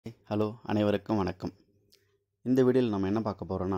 hello அனைவருக்கும் வணக்கம் இந்த வீடியோவில் நம்ம என்ன பார்க்க போகிறோன்னா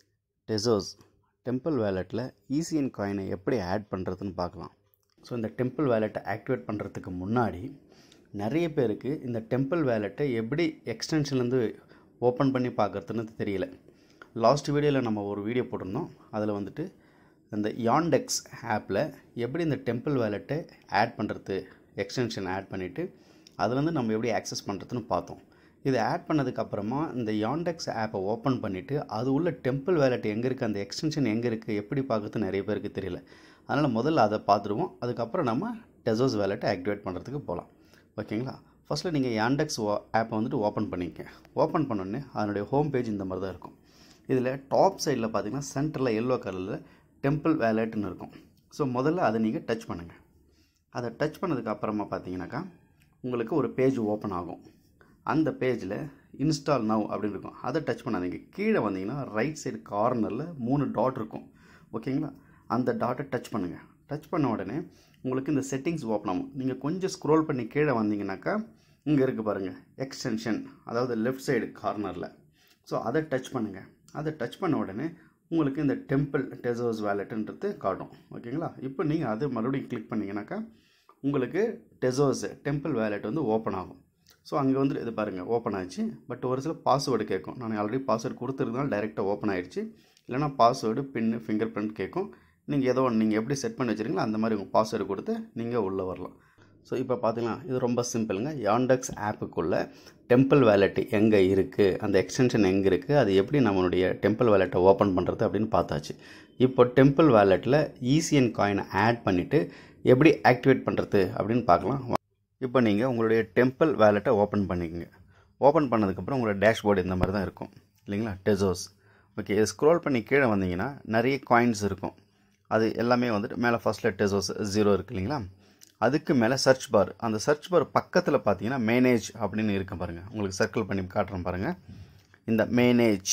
டெசோஸ் டெம்பிள் வேலெட்டில் ஈசிஎன் காயினை எப்படி ஆட் பண்ணுறதுன்னு பார்க்கலாம் ஸோ இந்த டெம்பிள் வேலெட்டை ஆக்டிவேட் பண்ணுறதுக்கு முன்னாடி நிறைய பேருக்கு இந்த டெம்பிள் வேலெட்டை எப்படி எக்ஸ்டென்ஷன்லேருந்து ஓப்பன் பண்ணி பார்க்குறதுன்னு தெரியல லாஸ்ட் வீடியோவில் நம்ம ஒரு வீடியோ போட்டிருந்தோம் அதில் வந்துட்டு இந்த யாண்டெக்ஸ் ஆப்பில் எப்படி இந்த டெம்பிள் வேலெட்டை ஆட் பண்ணுறது எக்ஸ்டென்ஷன் ஆட் பண்ணிவிட்டு அதுலேருந்து நம்ம எப்படி ஆக்சஸ் பண்ணுறதுன்னு பார்த்தோம் இது ஆட் பண்ணதுக்கப்புறமா இந்த யாண்டெக்ஸ் ஆப்பை ஓப்பன் பண்ணிவிட்டு அது உள்ள டெம்பிள் வேலெட் எங்கே இருக்குது அந்த எக்ஸ்டென்ஷன் எங்கே இருக்குது எப்படி பார்க்குறது நிறைய பேருக்கு தெரியல அதனால் முதல்ல அதை பார்த்துருவோம் அதுக்கப்புறம் நம்ம டெசோஸ் வேலெட்டை ஆக்டிவேட் பண்ணுறதுக்கு போகலாம் ஓகேங்களா ஃபஸ்ட்டில் நீங்கள் யாண்டெக்ஸ் ஆப்பை வந்துட்டு ஓப்பன் பண்ணிக்க ஓப்பன் பண்ணோடனே அதனுடைய ஹோம் பேஜ் இந்த மாதிரி தான் இருக்கும் இதில் டாப் சைடில் பார்த்தீங்கன்னா சென்டரில் எல்லோ கலரில் டெம்பிள் வேலெட்னு இருக்கும் ஸோ முதல்ல அதை நீங்கள் டச் பண்ணுங்கள் அதை டச் பண்ணதுக்கு அப்புறமா பார்த்தீங்கன்னாக்கா உங்களுக்கு ஒரு பேஜ் ஓப்பன் ஆகும் அந்த பேஜில் இன்ஸ்டால் நவ் அப்படின்னு இருக்கும் அதை டச் பண்ணாதீங்க கீழே வந்தீங்கன்னா ரைட் சைடு கார்னரில் மூணு டாட் இருக்கும் ஓகேங்களா அந்த டாட்டை டச் பண்ணுங்கள் டச் பண்ண உடனே உங்களுக்கு இந்த செட்டிங்ஸ் ஓப்பன் ஆகும் நீங்கள் கொஞ்சம் ஸ்க்ரோல் பண்ணி கீழே வந்தீங்கன்னாக்கா இங்கே இருக்குது பாருங்கள் எக்ஸ்டென்ஷன் அதாவது லெஃப்ட் சைடு கார்னரில் ஸோ அதை டச் பண்ணுங்கள் அதை டச் பண்ண உடனே உங்களுக்கு இந்த டெம்பிள் டெசோஸ் வேலெட்டுன்றது காட்டும் ஓகேங்களா இப்போ நீங்கள் அது மறுபடியும் கிளிக் பண்ணிங்கனாக்கா உங்களுக்கு டெசோஸ் டெம்பிள் வேலெட் வந்து ஓப்பன் ஆகும் ஸோ அங்கே வந்து இது பாருங்கள் ஓப்பன் ஆயிடுச்சு பட் ஒரு சில பாஸ்வேர்டு கேட்கும் நான் ஆல்ரெடி பாஸ்வேர்டு கொடுத்துருந்தாலும் டைரெக்டாக ஓப்பன் ஆயிடுச்சு இல்லைனா பாஸ்வேர்டு பின்னு ஃபிங்கர் பிரிண்ட் கேட்கும் நீங்கள் ஏதோ ஒன்று நீங்கள் எப்படி செட் பண்ணி வச்சுருங்களோ அந்த மாதிரி உங்கள் பாஸ்வேர்டு கொடுத்து நீங்கள் உள்ளே வரலாம் ஸோ இப்போ பார்த்தீங்கன்னா இது ரொம்ப சிம்பிளுங்க யாண்டெக்ஸ் ஆப்புக்குள்ளே டெம்பிள் வேலெட் எங்கே இருக்குது அந்த எக்ஸ்டென்ஷன் எங்கே இருக்குது அது எப்படி நம்மளுடைய டெம்பிள் வேலெட்டை ஓப்பன் பண்ணுறது அப்படின்னு பார்த்தாச்சு இப்போ டெம்பிள் வேலெட்டில் ஈசிஎன் காயினை ஆட் பண்ணிவிட்டு எப்படி ஆக்டிவேட் பண்ணுறது அப்படின்னு பார்க்கலாம் இப்போ நீங்கள் உங்களுடைய டெம்பிள் வேலெட்டை ஓப்பன் பண்ணிக்கோங்க ஓப்பன் பண்ணதுக்கப்புறம் உங்களோட டேஷ்போர்டு இந்த மாதிரி தான் இருக்கும் இல்லைங்களா டெசோஸ் ஓகே இது ஸ்க்ரோல் பண்ணி கீழே வந்தீங்கன்னா நிறைய காயின்ஸ் இருக்கும் அது எல்லாமே வந்துட்டு மேலே ஃபஸ்ட்டில் டெசோஸ் ஜீரோ இருக்கு இல்லைங்களா அதுக்கு மேலே சர்ச் பார் அந்த சர்ச் பார் பக்கத்தில் பார்த்தீங்கன்னா மேனேஜ் அப்படின்னு இருக்க பாருங்கள் உங்களுக்கு சர்க்கிள் பண்ணி காட்டுறேன் பாருங்கள் இந்த மேனேஜ்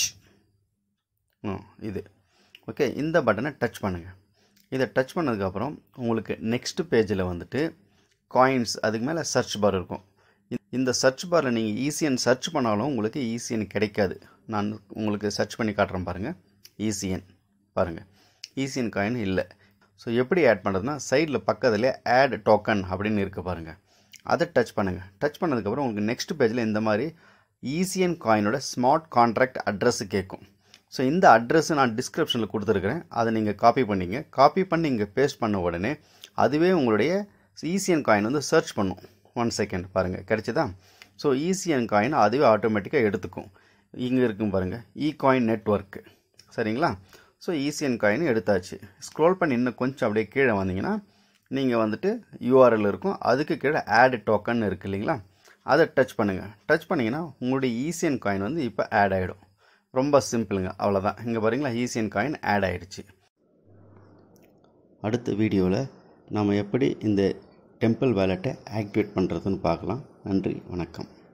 இது ஓகே இந்த பட்டனை டச் பண்ணுங்கள் இதை டச் பண்ணதுக்கப்புறம் உங்களுக்கு நெக்ஸ்ட் பேஜில் வந்துட்டு காயின்ஸ் அதுக்கு மேலே சர்ச் பார் இருக்கும் இந்த சர்ச் பாரில் நீங்கள் ஈஸியன் சர்ச் பண்ணாலும் உங்களுக்கு ஈஸியன் கிடைக்காது நான் உங்களுக்கு சர்ச் பண்ணி காட்டுறேன் பாருங்கள் ஈஸியன் பாருங்கள் ஈஸியன் காயின் இல்லை ஸோ எப்படி ஆட் பண்ணுறதுனா சைடில் பக்கத்துலேயே ஆட் டோக்கன் அப்படின்னு இருக்க பாருங்கள் அதை டச் பண்ணுங்கள் டச் பண்ணதுக்கப்புறம் உங்களுக்கு நெக்ஸ்ட் பேஜில் இந்த மாதிரி ஈஸியன் காயினோட ஸ்மார்ட் கான்ட்ராக்ட் அட்ரஸ் கேட்கும் ஸோ இந்த அட்ரஸ் நான் டிஸ்கிரிப்ஷனில் கொடுத்துருக்குறேன் அதை நீங்கள் காப்பி பண்ணிங்க காப்பி பண்ணி இங்கே பேஸ்ட் பண்ண உடனே அதுவே உங்களுடைய ஈசிஎன் காயின் வந்து சர்ச் பண்ணும் ஒன் செகண்ட் பாருங்கள் கிடைச்சதா ஸோ ஈசிஎன் காயின் அதுவே ஆட்டோமேட்டிக்காக எடுத்துக்கும் இங்கே இருக்கும் பாருங்கள் இ காயின் நெட்ஒர்க்கு சரிங்களா ஸோ ஈசிஎன் காயின் எடுத்தாச்சு ஸ்க்ரோல் பண்ணி இன்னும் கொஞ்சம் அப்படியே கீழே வந்தீங்கன்னா நீங்கள் வந்துட்டு யூஆர்எல் இருக்கும் அதுக்கு கீழே ஆட் டோக்கன் இருக்குது இல்லைங்களா அதை டச் பண்ணுங்கள் டச் பண்ணிங்கன்னா உங்களுடைய ஈசிஎன் காயின் வந்து இப்போ ஆட் ஆகிடும் ரொம்ப சிம்பிளுங்க அவ்வளோதான் இங்கே பாருங்களா ஈசியன் காயின் ஆட் ஆகிடுச்சு அடுத்த வீடியோவில் நாம் எப்படி இந்த டெம்பிள் வேலெட்டை ஆக்டிவேட் பண்ணுறதுன்னு பார்க்கலாம் நன்றி வணக்கம்